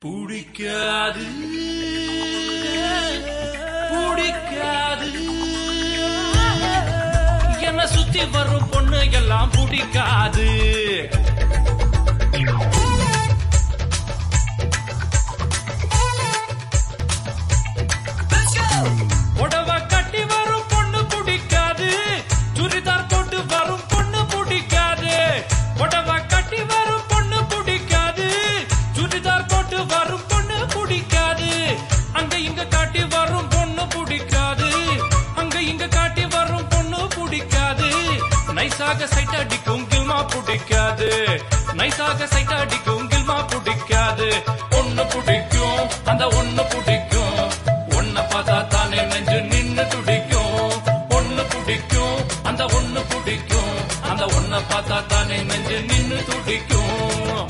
பிடிக்காது பிடிக்காது என்ன சுத்தி வரும் பொண்ணு எல்லாம் பிடிக்காது புடவை கட்டி வரும் பொண்ணு பிடிக்காது சுடிதார் போட்டு வரும் பொண்ணு பிடிக்காது புடவை கட்டி வரும் பொண்ணு பிடிக்காது சுடிதார் போட்டு வரும் பொண்ணு பிடிக்காது அங்க இங்க காட்டி வரும் பொண்ணு பிடிக்காது அங்க இங்க காட்டி வரும் பொண்ணு பிடிக்காது நைஸாக சைட் அடிக்கும் கில்மா பிடிக்காது நைஸாக சைட் அடிக்கும் கில்மா பிடிக்காது ஒண்ணு பிடிக்கும் அந்த ஒண்ணு பிடிக்கும் ஒன்ன பார்த்தா தானே நெஞ்சு நின்னு துடிக்கும் ஒண்ணு பிடிக்கும் அந்த ஒண்ணு பிடிக்கும் அந்த ஒன்ன பார்த்தா தானே நெஞ்சு நின்னு துடிக்கும்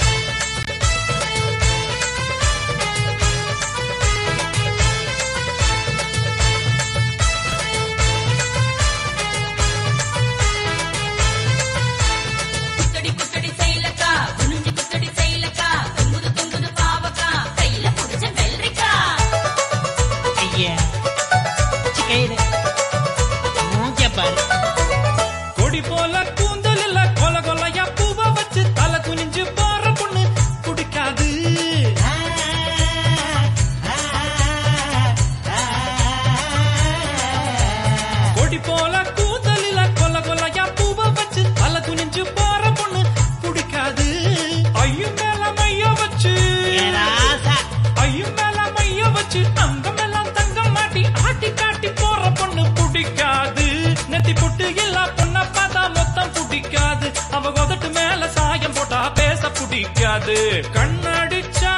குத்தடி குத்தடி செயலக்கா குனிஞ்சு குத்தடி செயலக்கா தொங்குது தொங்குது பாவக்கா கையில புடிச்ச வெள்ளரிக்கா ஐயா சிக்கையில மூஞ்ச பாரு கொடி போல கூந்தல் இல்ல கொல கொலையா பூவ வச்சு தலை குனிஞ்சு போற பொண்ணு பிடிக்காது கொடி போல கூந்தல் இல்ல கொல கொலையா பூவ வச்சு தலை குனிஞ்சு போற பொண்ணு பிடிக்காது ஐயும் மேல மைய வச்சு ஏ ராசா ஐயும் மேல மைய வச்சு அங்கம் எல்லாம் தங்கம் மாட்டி ஆட்டி காட்டி போற பொண்ணு பிடிக்காது நெத்தி பொட்டு எல்லா பொண்ண பார்த்தா மொத்தம் பிடிக்காது அவ உதட்டு மேல சாயம் போட்டா பேச பிடிக்காது கண்ணடிச்சா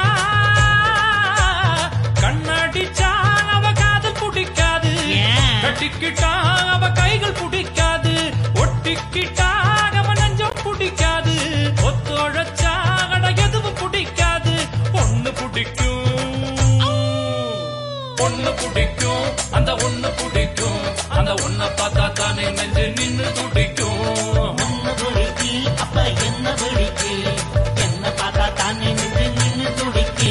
கண்ணடிச்சா அவ காதல் பிடிக்காது ஏன்? கட்டிக்கிட்டா அவ கைகள் பிடிக்காது ஒட்டிக்கிட்டா அவ நெஞ்சம் பிடிக்காது ஒத்துழைச்சா அட எதுவும் பிடிக்காது ஒண்ணு பிடிக்கும் ஒண்ணு பிடிக்கும் அந்த ஒண்ணு பிடிக்கும் அந்த ஒண்ண பார்த்தா தானே நெஞ்சு நின்னு துடிக்கும் ஒன்னு துடிக்கி அப்ப என்ன பிடிக்கு என்ன பார்த்தா தானே நின்று நின்று துடிக்கி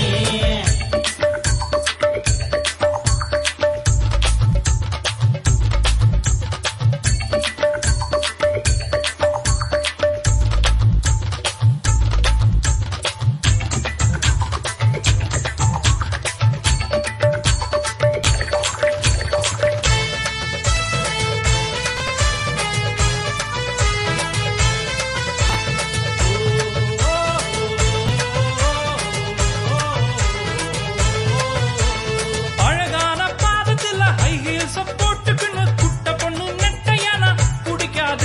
அழகான பாதத்துல ஹை ஹீல்ஸ் போட்டுக்கின்னு குட்ட பொண்ணு நெட்டையான பிடிக்காது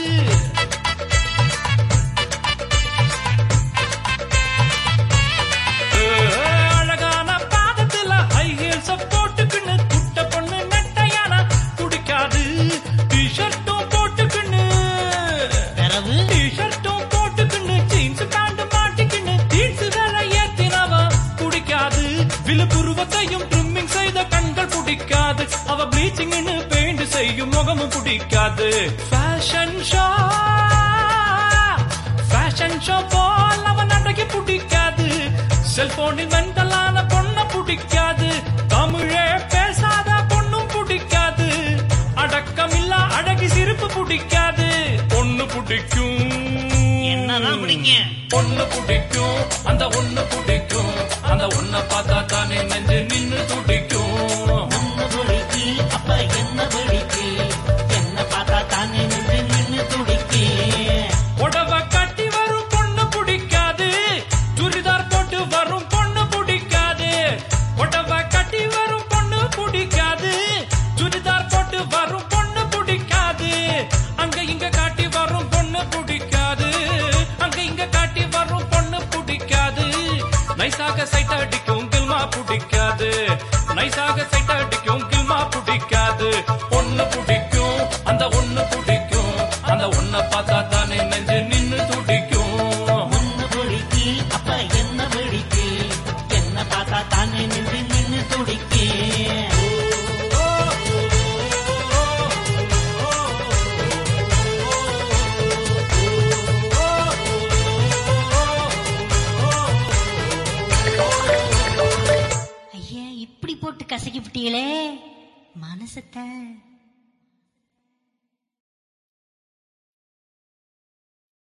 அழகான பாதத்துல ஹை ஹீல்ஸ் போட்டுக்கின்னு குட்ட பொண்ணு நெட்டையான பிடிக்காது டிஷர்ட்டும் போட்டுக்கின்னு பிறகு டிஷர்ட்டும் போட்டுக்கின்னு ஜீன்ஸ் பேண்ட் மாட்டிக்கின்னு ஜீன்ஸ் வேற ஏத்தினவ பிடிக்காது விழுப்புருவத்தையும் ட்ரிம்மிங் செய்த கண்கள் பிடிக்காது அவ ப்ளீச்சிங்னு பெயிண்ட் செய்யும் முகமும் பிடிக்காது ஃபேஷன் ஷோ ஃபேஷன் ஷோ போல் அவன் நடக்க பிடிக்காது செல்போனில் மென்டலான பொண்ண பிடிக்காது தமிழே பேசாத பொண்ணும் பிடிக்காது அடக்கமில்லா அழகி சிரிப்பு பிடிக்காது பொண்ணு பிடிக்கும் என்னதான் பிடிக்கும் ஒண்ணு பிடிக்கும் அந்த ஒண்ணு பிடிக்கும் அந்த ஒண்ண பார்த்தா தானே நெஞ்சு நின்னு துடிக்கும் ஒன்னு துடிக்கி அப்ப என்ன பிடிக்கு என்ன பார்த்தா தானே நின்று நின்று துடிக்கி புடவை கட்டி வரும் பொண்ணு பிடிக்காது சுடிதார் போட்டு வரும் பொண்ணு பிடிக்காது புடவை கட்டி வரும் பொண்ணு பிடிக்காது சுடிதார் போட்டு வரும் பொண்ணு பிடிக்காது அங்க இங்க காட்டி வரும் பொண்ணு பிடிக்காது அங்க இங்க காட்டி வரும் பொண்ணு பிடிக்காது நைஸாக சைட் அடிக்கும் கில்மா பிடிக்காது நைஸாக சைட் அடிக்கும் கில்மா பிடிக்காது ஒண்ணு பிடிக்கும் அந்த ஒண்ணு பிடிக்கும் அந்த ஒண்ண பார்த்தா தானே நெஞ்சு நின்னு துடிக்கும் ஒன்னு துடிக்கி அப்ப என்ன பிடிக்கு என்ன பார்த்தா தானே நின்று நின்று துடிக்கி ஓ இப்படி போட்டு கசக்கி விட்டீங்களே மனசத்தை